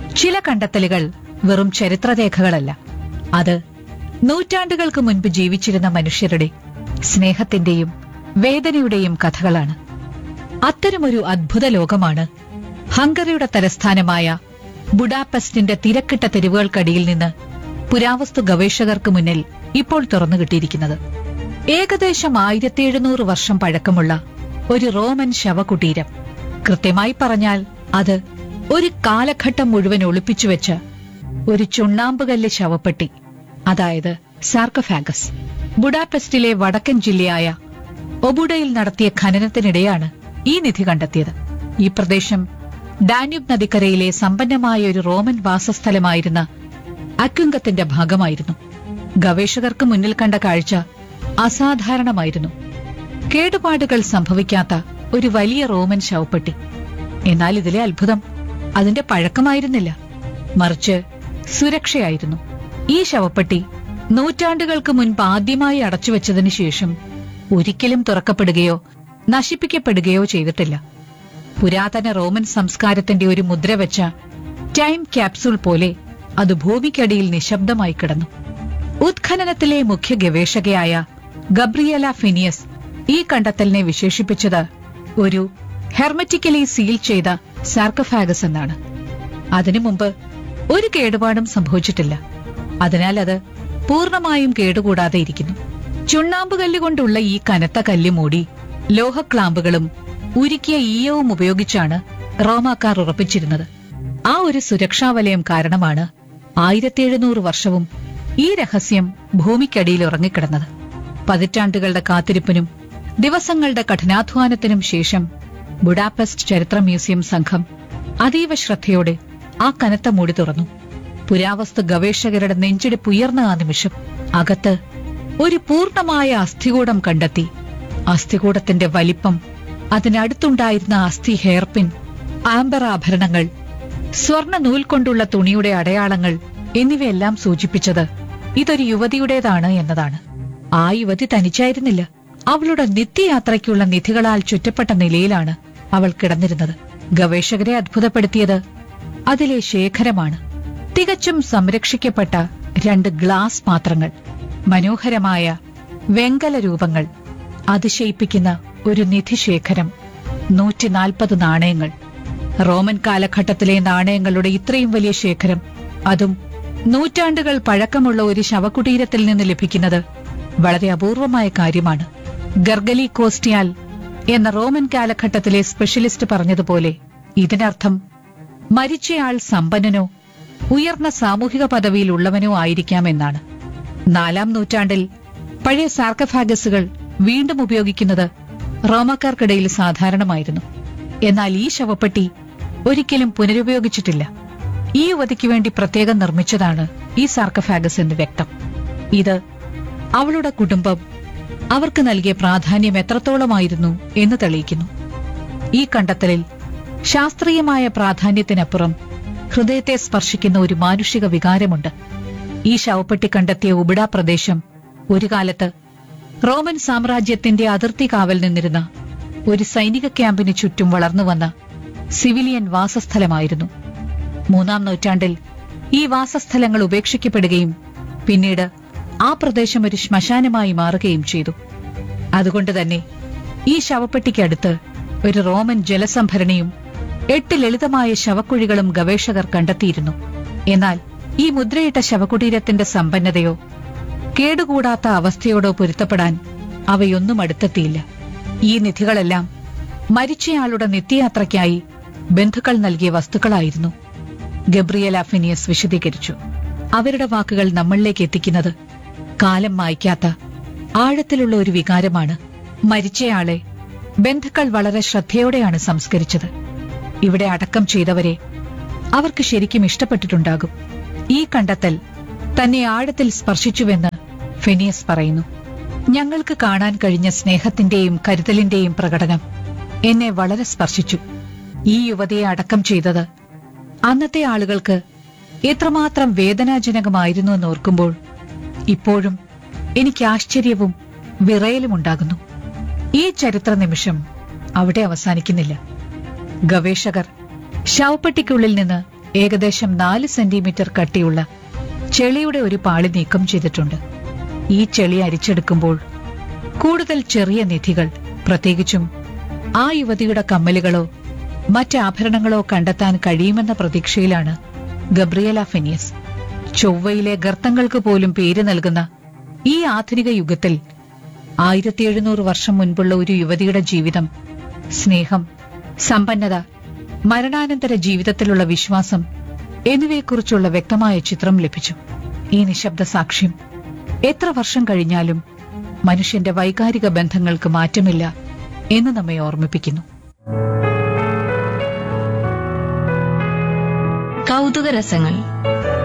ചില കണ്ടെത്തലുകൾ വെറും ചരിത്രരേഖകളല്ല അത് നൂറ്റാണ്ടുകൾക്ക് മുൻപ് ജീവിച്ചിരുന്ന മനുഷ്യരുടെ സ്നേഹത്തിന്റെയും വേദനയുടെയും കഥകളാണ് അത്തരമൊരു അദ്ഭുത ലോകമാണ് ഹംഗറിയുടെ തലസ്ഥാനമായ ബുഡാപെസ്റ്റിന്റെ തിരക്കിട്ട തെരുവുകൾക്കടിയിൽ നിന്ന് പുരാവസ്തു ഗവേഷകർക്ക് മുന്നിൽ ഇപ്പോൾ തുറന്നുകിട്ടിയിരിക്കുന്നത് ഏകദേശം ആയിരത്തി എഴുന്നൂറ് വർഷം പഴക്കമുള്ള ഒരു റോമൻ ശവകുടീരം കൃത്യമായി പറഞ്ഞാൽ അത് ഒരു കാലഘട്ടം മുഴുവൻ ഒളിപ്പിച്ചുവെച്ച ഒരു ചുണ്ണാമ്പുകല്ല് ശവപ്പെട്ടി അതായത് സാർക്കഫാഗസ് ബുഡാപെസ്റ്റിലെ വടക്കൻ ജില്ലയായ ഒബുഡയിൽ നടത്തിയ ഖനനത്തിനിടെയാണ് ഈ നിധി കണ്ടെത്തിയത് ഈ പ്രദേശം ഡാന്യൂബ് നദിക്കരയിലെ സമ്പന്നമായ ഒരു റോമൻ വാസസ്ഥലമായിരുന്ന അക്യുങ്കത്തിന്റെ ഭാഗമായിരുന്നു ഗവേഷകർക്ക് മുന്നിൽ കണ്ട കാഴ്ച അസാധാരണമായിരുന്നു കേടുപാടുകൾ സംഭവിക്കാത്ത ഒരു വലിയ റോമൻ ശവപ്പെട്ടി എന്നാൽ ഇതിലെ അത്ഭുതം അതിന്റെ പഴക്കമായിരുന്നില്ല മറിച്ച് സുരക്ഷയായിരുന്നു ഈ ശവപ്പെട്ടി നൂറ്റാണ്ടുകൾക്ക് മുൻപ് ആദ്യമായി അടച്ചുവെച്ചതിനു ശേഷം ഒരിക്കലും തുറക്കപ്പെടുകയോ നശിപ്പിക്കപ്പെടുകയോ ചെയ്തിട്ടില്ല പുരാതന റോമൻ സംസ്കാരത്തിന്റെ ഒരു മുദ്ര വെച്ച ടൈം ക്യാപ്സൂൾ പോലെ അത് ഭൂമിക്കടിയിൽ നിശബ്ദമായി കിടന്നു ഉത്ഖനനത്തിലെ മുഖ്യ ഗവേഷകയായ ഗബ്രിയല ഫിനിയസ് ഈ കണ്ടെത്തലിനെ വിശേഷിപ്പിച്ചത് ഒരു ഹെർമറ്റിക്കലി സീൽ ചെയ്ത സാർക്കഫാഗസ് എന്നാണ് അതിനു മുമ്പ് ഒരു കേടുപാടും സംഭവിച്ചിട്ടില്ല അതിനാൽ അത് പൂർണ്ണമായും കേടുകൂടാതെ ഇരിക്കുന്നു ചുണ്ണാമ്പ് കല്ലുകൊണ്ടുള്ള ഈ കനത്ത കല്ല് മൂടി ലോഹക്ലാമ്പുകളും ഉരുക്കിയ ഈയവും ഉപയോഗിച്ചാണ് റോമാക്കാർ ഉറപ്പിച്ചിരുന്നത് ആ ഒരു സുരക്ഷാ വലയം കാരണമാണ് ആയിരത്തി എഴുന്നൂറ് വർഷവും ഈ രഹസ്യം ഭൂമിക്കടിയിൽ ഉറങ്ങിക്കിടന്നത് പതിറ്റാണ്ടുകളുടെ കാത്തിരിപ്പിനും ദിവസങ്ങളുടെ കഠിനാധ്വാനത്തിനും ശേഷം ബുഡാപെസ്റ്റ് ചരിത്ര മ്യൂസിയം സംഘം അതീവ ശ്രദ്ധയോടെ ആ കനത്ത മൂടി തുറന്നു പുരാവസ്തു ഗവേഷകരുടെ നെഞ്ചിടിപ്പ് ഉയർന്ന ആ നിമിഷം അകത്ത് ഒരു പൂർണ്ണമായ അസ്ഥികൂടം കണ്ടെത്തി അസ്ഥികൂടത്തിന്റെ വലിപ്പം അതിനടുത്തുണ്ടായിരുന്ന അസ്ഥി ഹെയർപിൻ ആംബർ ആഭരണങ്ങൾ സ്വർണ്ണ നൂൽ കൊണ്ടുള്ള തുണിയുടെ അടയാളങ്ങൾ എന്നിവയെല്ലാം സൂചിപ്പിച്ചത് ഇതൊരു യുവതിയുടേതാണ് എന്നതാണ് ആ യുവതി തനിച്ചായിരുന്നില്ല അവളുടെ നിത്യയാത്രയ്ക്കുള്ള നിധികളാൽ ചുറ്റപ്പെട്ട നിലയിലാണ് അവൾ കിടന്നിരുന്നത് ഗവേഷകരെ അത്ഭുതപ്പെടുത്തിയത് അതിലെ ശേഖരമാണ് തികച്ചും സംരക്ഷിക്കപ്പെട്ട രണ്ട് ഗ്ലാസ് പാത്രങ്ങൾ മനോഹരമായ വെങ്കല രൂപങ്ങൾ അതിശയിപ്പിക്കുന്ന ഒരു നിധിശേഖരം നൂറ്റിനാൽപ്പത് നാണയങ്ങൾ റോമൻ കാലഘട്ടത്തിലെ നാണയങ്ങളുടെ ഇത്രയും വലിയ ശേഖരം അതും നൂറ്റാണ്ടുകൾ പഴക്കമുള്ള ഒരു ശവകുടീരത്തിൽ നിന്ന് ലഭിക്കുന്നത് വളരെ അപൂർവമായ കാര്യമാണ് ഗർഗലി കോസ്റ്റിയാൽ എന്ന റോമൻ കാലഘട്ടത്തിലെ സ്പെഷ്യലിസ്റ്റ് പറഞ്ഞതുപോലെ ഇതിനർത്ഥം മരിച്ചയാൾ സമ്പന്നനോ ഉയർന്ന സാമൂഹിക പദവിയിൽ ഉള്ളവനോ ആയിരിക്കാമെന്നാണ് നാലാം നൂറ്റാണ്ടിൽ പഴയ സാർക്കഫാഗസുകൾ വീണ്ടും ഉപയോഗിക്കുന്നത് റോമക്കാർക്കിടയിൽ സാധാരണമായിരുന്നു എന്നാൽ ഈ ശവപ്പെട്ടി ഒരിക്കലും പുനരുപയോഗിച്ചിട്ടില്ല ഈ യുവതിക്ക് വേണ്ടി പ്രത്യേകം നിർമ്മിച്ചതാണ് ഈ സാർക്കഫാഗസ് എന്ന് വ്യക്തം ഇത് അവളുടെ കുടുംബം അവർക്ക് നൽകിയ പ്രാധാന്യം എത്രത്തോളമായിരുന്നു എന്ന് തെളിയിക്കുന്നു ഈ കണ്ടെത്തലിൽ ശാസ്ത്രീയമായ പ്രാധാന്യത്തിനപ്പുറം ഹൃദയത്തെ സ്പർശിക്കുന്ന ഒരു മാനുഷിക വികാരമുണ്ട് ഈ ശവപ്പെട്ടി കണ്ടെത്തിയ ഉബിഡ പ്രദേശം ഒരു കാലത്ത് റോമൻ സാമ്രാജ്യത്തിന്റെ അതിർത്തി കാവൽ നിന്നിരുന്ന ഒരു സൈനിക ക്യാമ്പിന് ചുറ്റും വളർന്നുവന്ന സിവിലിയൻ വാസസ്ഥലമായിരുന്നു മൂന്നാം നൂറ്റാണ്ടിൽ ഈ വാസസ്ഥലങ്ങൾ ഉപേക്ഷിക്കപ്പെടുകയും പിന്നീട് ആ പ്രദേശം ഒരു ശ്മശാനമായി മാറുകയും ചെയ്തു അതുകൊണ്ട് തന്നെ ഈ ശവപ്പെട്ടിക്കടുത്ത് ഒരു റോമൻ ജലസംഭരണിയും എട്ട് ലളിതമായ ശവക്കുഴികളും ഗവേഷകർ കണ്ടെത്തിയിരുന്നു എന്നാൽ ഈ മുദ്രയിട്ട ശവകുടീരത്തിന്റെ സമ്പന്നതയോ കേടുകൂടാത്ത അവസ്ഥയോടോ പൊരുത്തപ്പെടാൻ അവയൊന്നും അടുത്തെത്തിയില്ല ഈ നിധികളെല്ലാം മരിച്ചയാളുടെ നിത്യയാത്രയ്ക്കായി ബന്ധുക്കൾ നൽകിയ വസ്തുക്കളായിരുന്നു ഗബ്രിയൽ അഫിനിയസ് വിശദീകരിച്ചു അവരുടെ വാക്കുകൾ നമ്മളിലേക്ക് എത്തിക്കുന്നത് കാലം മായ്ക്കാത്ത ആഴത്തിലുള്ള ഒരു വികാരമാണ് മരിച്ചയാളെ ബന്ധുക്കൾ വളരെ ശ്രദ്ധയോടെയാണ് സംസ്കരിച്ചത് ഇവിടെ അടക്കം ചെയ്തവരെ അവർക്ക് ശരിക്കും ഇഷ്ടപ്പെട്ടിട്ടുണ്ടാകും ഈ കണ്ടെത്തൽ തന്നെ ആഴത്തിൽ സ്പർശിച്ചുവെന്ന് ഫെനിയസ് പറയുന്നു ഞങ്ങൾക്ക് കാണാൻ കഴിഞ്ഞ സ്നേഹത്തിന്റെയും കരുതലിന്റെയും പ്രകടനം എന്നെ വളരെ സ്പർശിച്ചു ഈ യുവതിയെ അടക്കം ചെയ്തത് അന്നത്തെ ആളുകൾക്ക് എത്രമാത്രം വേദനാജനകമായിരുന്നു എന്നോർക്കുമ്പോൾ ഇപ്പോഴും എനിക്ക് ആശ്ചര്യവും വിറയലും ഉണ്ടാകുന്നു ഈ ചരിത്ര നിമിഷം അവിടെ അവസാനിക്കുന്നില്ല ഗവേഷകർ ശവപ്പെട്ടിക്കുള്ളിൽ നിന്ന് ഏകദേശം നാല് സെന്റിമീറ്റർ കട്ടിയുള്ള ചെളിയുടെ ഒരു പാളി നീക്കം ചെയ്തിട്ടുണ്ട് ഈ ചെളി അരിച്ചെടുക്കുമ്പോൾ കൂടുതൽ ചെറിയ നിധികൾ പ്രത്യേകിച്ചും ആ യുവതിയുടെ കമ്മലുകളോ മറ്റ് ആഭരണങ്ങളോ കണ്ടെത്താൻ കഴിയുമെന്ന പ്രതീക്ഷയിലാണ് ഗബ്രിയല ഫെനിയസ് ചൊവ്വയിലെ ഗർത്തങ്ങൾക്ക് പോലും പേര് നൽകുന്ന ഈ ആധുനിക യുഗത്തിൽ ആയിരത്തി എഴുന്നൂറ് വർഷം മുൻപുള്ള ഒരു യുവതിയുടെ ജീവിതം സ്നേഹം സമ്പന്നത മരണാനന്തര ജീവിതത്തിലുള്ള വിശ്വാസം എന്നിവയെക്കുറിച്ചുള്ള വ്യക്തമായ ചിത്രം ലഭിച്ചു ഈ നിശബ്ദ സാക്ഷ്യം എത്ര വർഷം കഴിഞ്ഞാലും മനുഷ്യന്റെ വൈകാരിക ബന്ധങ്ങൾക്ക് മാറ്റമില്ല എന്ന് നമ്മെ ഓർമ്മിപ്പിക്കുന്നു കൗതുക രസങ്ങൾ